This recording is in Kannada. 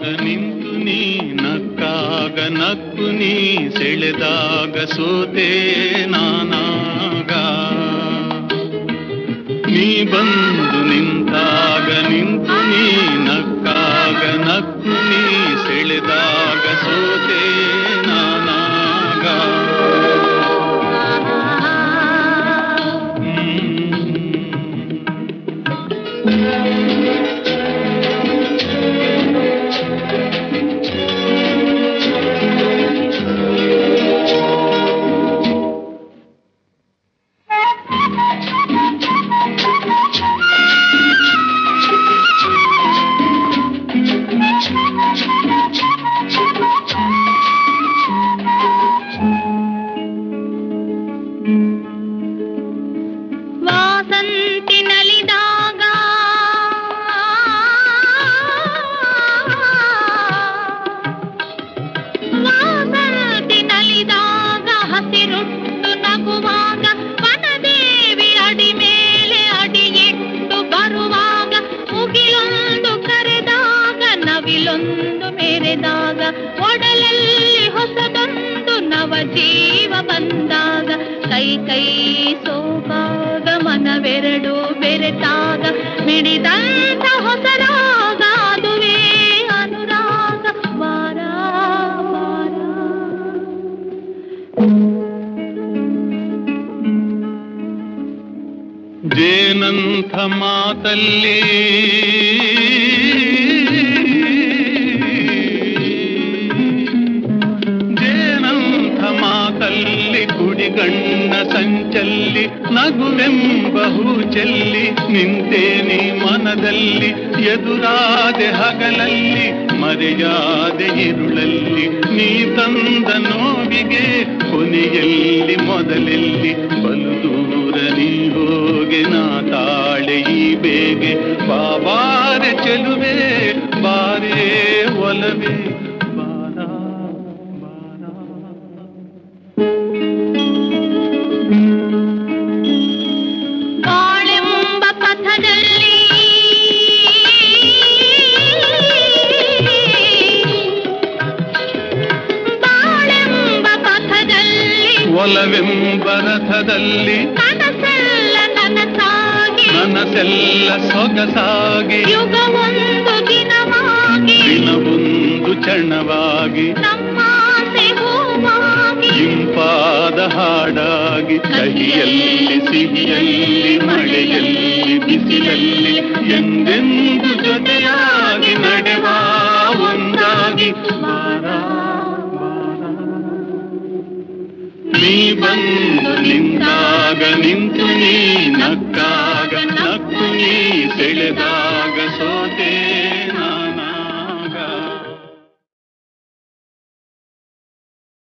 ನಿಂತು ನೀ ನಕ್ಕಾಗ ನಕ್ಕು ನೀ ಸೆಳೆದಾಗ ಸೋತೆ ನಾನಾಗ ನೀ ಬಂದು ನಿಂತಾಗ ನಿಂತು ನೀ ನಕ್ಕಾಗ ನಕ್ಕು ನೀ ಸೆಳೆದಾಗ ಸೋತೆ ನಾನಾಗ ಹ್ಮ್. ವಾಸಂತಿ ನಲಿದಾಗ ವಾಸಂತಿ ನಲಿದಾಗ ಹಸಿರುಟ್ಟು ನಗುವಾಗ ವನದೇವಿ ಅಡಿ ಮೇಲೆ ಅಡಿಯಿಟ್ಟು ಬರುವಾಗ ಮುಗಿಲೊಂದು ಕರೆದಾಗ ನವಿಲೊಂದು ಮೆರೆದಾಗ ಒಡಲಲ್ಲಿ ಹೊಸದೊಂದು ನವ ಜೀವ ಬಂದಾಗ ಕೈ ಕೈ ಸೋಗಾಗ ಮನವೆರಡು ಬೆರೆತಾಗ ಮಿಡಿದಂತ ಹೊಸರಾಗ ಅದುವೇ ಅನುರಾಗ ವಾರ ವಾರ ಜೇನಂಥ ಮಾತಲ್ಲಿ ಜೇನಂಥ ಮಾತಲ್ಲಿ ಕುಡಿಗಣ್ಣ ಸಂಚಲ್ಲಿ ನಗುವೆಂಬ ಹೂ ಚೆಲ್ಲಿ ನಿಂತೇನಿ ಮನದಲ್ಲಿ ಎದುರಾದೆ ಹಗಲಲ್ಲಿ ಮರೆಯಾದೆ ಇರುಳಲ್ಲಿ ನೀ ತಂದ ನೋವಿಗೆ ಕೊನೆಯಲ್ಲಿ ಮೊದಲೆಲ್ಲಿ ಬಲು ದೂರ ನೀ ಹೋಗೆ ನಾ ತಾಳೆ ಈ ಬೇಗೆ ಬಾಬಾರೆ ಚೆಲುವೆ ಬಾರೇ ಒಲವೇ ಬಾರ ಬಾರ ಬಾಳೆಂಬ ಪಥದಲ್ಲಿ ಬಾಳೆಂಬ ಪಥದಲ್ಲಿ ಒಲವೆಂಬ ರಥದಲ್ಲಿ ಕನಸೆಲ್ಲ ನನಸಾಗಿ ನನಸೆಲ್ಲ ಸೊಗಸಾಗಿ ಯುಗವೊಂದು ದಿನವಾಗಿ ದಿನವೊಂದು ಚಣವಾಗಿ ನಮ್ಮಾಸೆ ಹೂವಾಗಿ ಇಂಪಾದ ಹಾಡಾಗಿ ಕಹಿಯಲ್ಲಿ ಸಿಹಿಯಲ್ಲಿ ಮಳೆಯಲ್ಲಿ ಬಿಸಿಲಲ್ಲಿ ಎಂದೆಂದು ಜೊತೆಯಾಗಿ ನಡೆವ ಒಂದಾಗಿ ಬಾರ, ಬಾರ. ನೀ ಬಂದು ನಿಂತಾಗ ನಿಂತು ನೀ ನಕ್ಕಾಗ ನಕ್ಕು ನೀ ಸೆಳೆದಾಗ ಸೋತೆ